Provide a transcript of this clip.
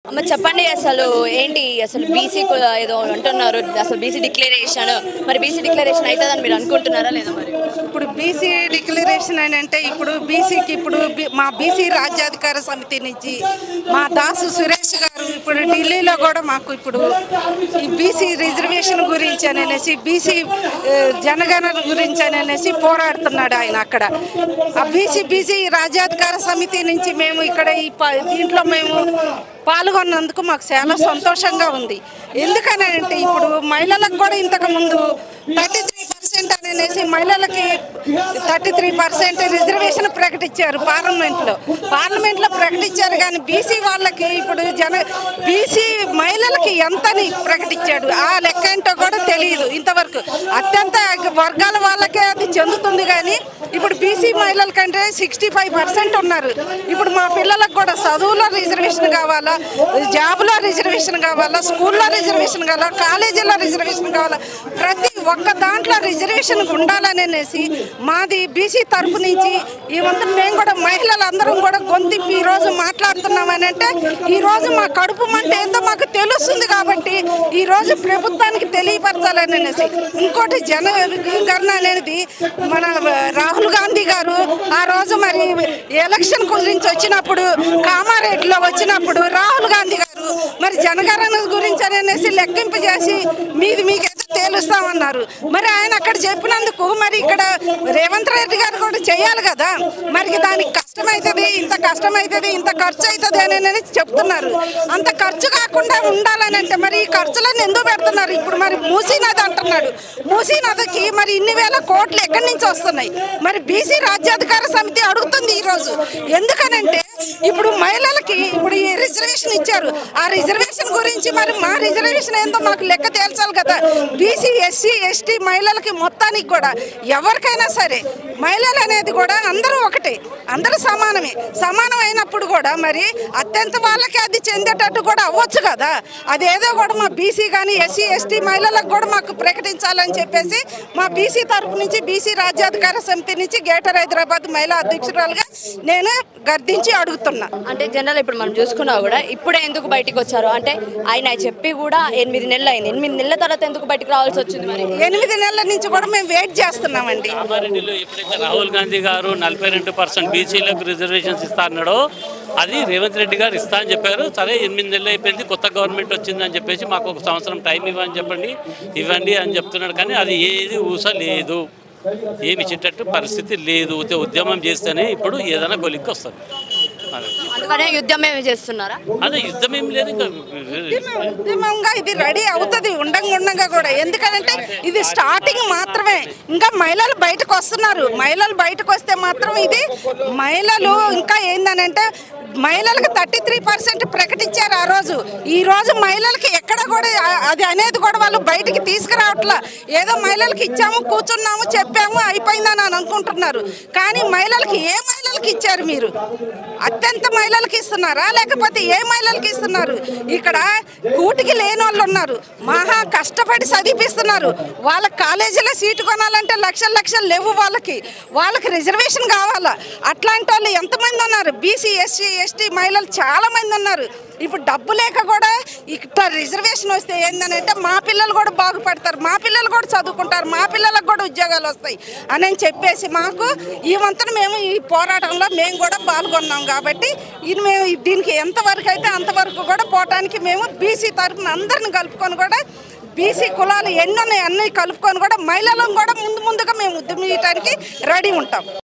అమ్మ చెప్పండి అసలు ఏంటి అసలు బీసీ ఏదో అంటున్నారు అసలు బీసీ డిక్లరేషన్ మరి బీసీ డిక్లరేషన్ అవుతుందని మీరు అనుకుంటున్నారా లేదా మరి ఇప్పుడు బీసీ డిక్లరేషన్ అని అంటే ఇప్పుడు బీసీకి ఇప్పుడు బి- మా బీసీ రాజ్యాధికార సమితి నుంచి మా దాసు సురేష్ గారు ఇప్పుడు ఢిల్లీలో కూడా మాకు ఇప్పుడు ఈ బీసీ రిజర్వేషన్ గురించి అని అనేసి బీసీ ఆ, జనగణన గురించి అని అనేసి పోరాడుతున్నాడు ఆయన అక్కడ ఆ బీసీ బీసీ రాజ్యాధికార సమితి నుంచి మేము ఇక్కడ ఈ ప- దీంట్లో మేము పాల్గొన్నందుకు మాకు చాలా సంతోషంగా ఉంది ఎందుకని అంటే ఇప్పుడు మహిళలకు కూడా ఇంతకు ముందు థర్టీ త్రీ పర్సెంట్ అనేసి మహిళలకి థర్టీ త్రీ పర్సెంట్ రిజర్వేషన్ ప్రకటించారు పార్లమెంట్లో పార్లమెంట్లో ప్రకటించారు కానీ బీసీ వాళ్ళకి ఇప్పుడు జన బీసీ మహిళలకి ఎంతని ప్రకటించాడు ఆ లెక్క ఏంటో కూడా తెలియదు ఇంతవరకు అత్యంత వర్గాల వాళ్ళకే అది చెందుతుంది కానీ ఇప్పుడు బీసీ మహిళల కంటే సిక్స్టీ ఫైవ్ పర్సెంట్ ఉన్నారు ఇప్పుడు మా పిల్లలకు కూడా చదువులో రిజర్వేషన్ కావాలా జాబ్లో రిజర్వేషన్ కావాలా స్కూల్లో రిజర్వేషన్ కావాలా కాలేజీలో రిజర్వేషన్ కావాలా ప్రతి ఒక్క దాంట్లో రిజర్వేషన్ ఉండాలని అనేసి మాది బీసీ తరపు నుంచి ఈ వంతు మేము కూడా మహిళలందరం కూడా గొంతిప్పి ఈ రోజు మాట్లాడుతున్నామని అంటే ఈ రోజు మా కడుపు మంట ఏందో మాకు తెలుస్తుంది కాబట్టి ఈ రోజు ప్రభుత్వానికి తెలియపరచాలని అనేసి ఇంకోటి జనగణన అనేది మన రాహుల్ గాంధీ గారు ఆ రోజు మరి ఎలక్షన్ గురించి వచ్చినప్పుడు కామారెడ్డిలో వచ్చినప్పుడు రాహుల్ గాంధీ గారు మరి జనగణన గురించి అని అనేసి లెక్కింపు చేసి మీది మీకైతే తేలుస్తామన్నారు మరి ఆయన అక్కడ చెప్పినందుకు మరి ఇక్కడ రేవంత్ రెడ్డి గారు కూడా చేయాలి కదా మరి దానికి కష్టమవుతుంది ఇంత కష్టమవుతుంది ఇంత ఖర్చు అవుతుంది అని అనేది చెప్తున్నారు అంత ఖర్చు కాకుండా ఉండాలని అంటే మరి ఈ ఖర్చులను ఎందుకు పెడుతున్నారు ఇప్పుడు మరి మూసీ నది అంటున్నాడు మూసీ నదికి మరి ఇన్ని వేల కోట్లు ఎక్కడి నుంచి వస్తున్నాయి మరి బీసీ రాజ్యాధికార సమితి అడుగుతుంది ఈరోజు ఎందుకనంటే ఇప్పుడు మహిళలకి ఇప్పుడు ఈ రిజర్వేషన్ ఇచ్చారు ఆ రిజర్వేషన్ గురించి మరి మా రిజర్వేషన్ ఏందో మాకు లెక్క తేల్చాలి కదా బీసీ ఎస్సీ ఎస్టీ మహిళలకి మొత్తానికి కూడా ఎవరికైనా సరే మహిళలు అనేది కూడా అందరూ ఒకటే అందరూ సమానమే సమానం అయినప్పుడు కూడా మరి అత్యంత వాళ్ళకి అది చెందేటట్టు కూడా అవ్వచ్చు కదా అదేదో కూడా మా బీసీ కానీ ఎస్సీ ఎస్టీ మహిళలకు కూడా మాకు ప్రకటించాలని చెప్పేసి మా బీసీ తరపు నుంచి బీసీ రాజ్యాధికార సమితి నుంచి గ్రేటర్ హైదరాబాద్ మహిళా అధ్యక్షురాలుగా నేను గర్దించి అడుగుతున్నా అంటే జనరల్ ఇప్పుడు మనం చూసుకున్నా కూడా ఇప్పుడే ఎందుకు బయటికి వచ్చారు అంటే ఆయన చెప్పి కూడా ఎనిమిది నెలలు అయింది ఎనిమిది నెలల తర్వాత ఎందుకు బయటికి రావాల్సి వచ్చింది మరి ఎనిమిది నెలల నుంచి కూడా మేము వెయిట్ చేస్తున్నామండి కామారెడ్డిలో ఎప్పుడైతే రాహుల్ గాంధీ గారు నలభై రెండు పర్సెంట్ బీసీలకు రిజర్వేషన్స్ ఇస్తా అన్నాడో అది రేవంత్ రెడ్డి గారు ఇస్తా అని చెప్పారు సరే ఎనిమిది నెలలు అయిపోయింది కొత్త గవర్నమెంట్ వచ్చిందని చెప్పేసి మాకు ఒక సంవత్సరం టైం ఇవ్వని చెప్పండి ఇవ్వండి అని చెప్తున్నాడు కానీ అది ఏది ఊస లేదు ఏమి ఇచ్చేటట్టు పరిస్థితి లేదు ఉతే ఉద్యమం చేస్తేనే ఇప్పుడు ఏదైనా కొలిక్కి వస్తుంది అదే అందుకనే యుద్ధం ఏమి చేస్తున్నారా అదే యుద్ధం ఏం లేదు ఇంకా ఉద్యమంగా ఇది రెడీ అవుతుంది ఉండంగా ఉండంగా కూడా ఎందుకంటే ఇది స్టార్టింగ్ మాత్రమే ఇంకా మహిళలు బయటకు వస్తున్నారు మహిళలు బయటకు వస్తే మాత్రం ఇది మహిళలు ఇంకా ఏందనంటే మహిళలకు థర్టీ త్రీ పర్సెంట్ ప్రకటించారు ఆ రోజు ఈ రోజు మహిళలకి ఎక్కడ కూడా ఆ- అది అనేది కూడా వాళ్ళు బయటికి తీసుకురావట్లా ఏదో మహిళలకి ఇచ్చాము కూర్చున్నాము చెప్పాము అయిపోయిందని అని అనుకుంటున్నారు కానీ మహిళలకి ఏ మహిళలకి ఇచ్చారు మీరు అత్యంత మహిళలకి ఇస్తున్నారా లేకపోతే ఏ మహిళలకి ఇస్తున్నారు ఇక్కడ కూటికి లేని వాళ్ళు ఉన్నారు మహా కష్టపడి చదివిపిస్తున్నారు వాళ్ళ కాలేజీలో సీటు కొనాలంటే లక్షల లక్షలు లేవు వాళ్ళకి వాళ్ళకి రిజర్వేషన్ కావాలా అట్లాంటి వాళ్ళు ఎంతమంది ఉన్నారు బీసీ ఎస్సీ ఎస్టీ మహిళలు చాలా మంది ఉన్నారు ఇప్పుడు డబ్బు లేక కూడా ఇట్లా రిజర్వేషన్ వస్తే ఏందనంటే మా పిల్లలు కూడా బాగుపడతారు మా పిల్లలు కూడా చదువుకుంటారు మా పిల్లలకు కూడా ఉద్యోగాలు వస్తాయి అని చెప్పేసి మాకు ఈ వంతున మేము ఈ పోరాటంలో మేము కూడా పాల్గొన్నాం కాబట్టి ఇది మేము దీనికి ఎంతవరకు అయితే అంతవరకు కూడా పోవటానికి మేము బీసీ తరఫున అందరిని కలుపుకొని కూడా బీసీ కులాలు ఎన్ని ఉన్నాయి అన్నీ కలుపుకొని కూడా మహిళలను కూడా ముందు ముందుగా మేము ఉద్యమించడానికి రెడీ ఉంటాం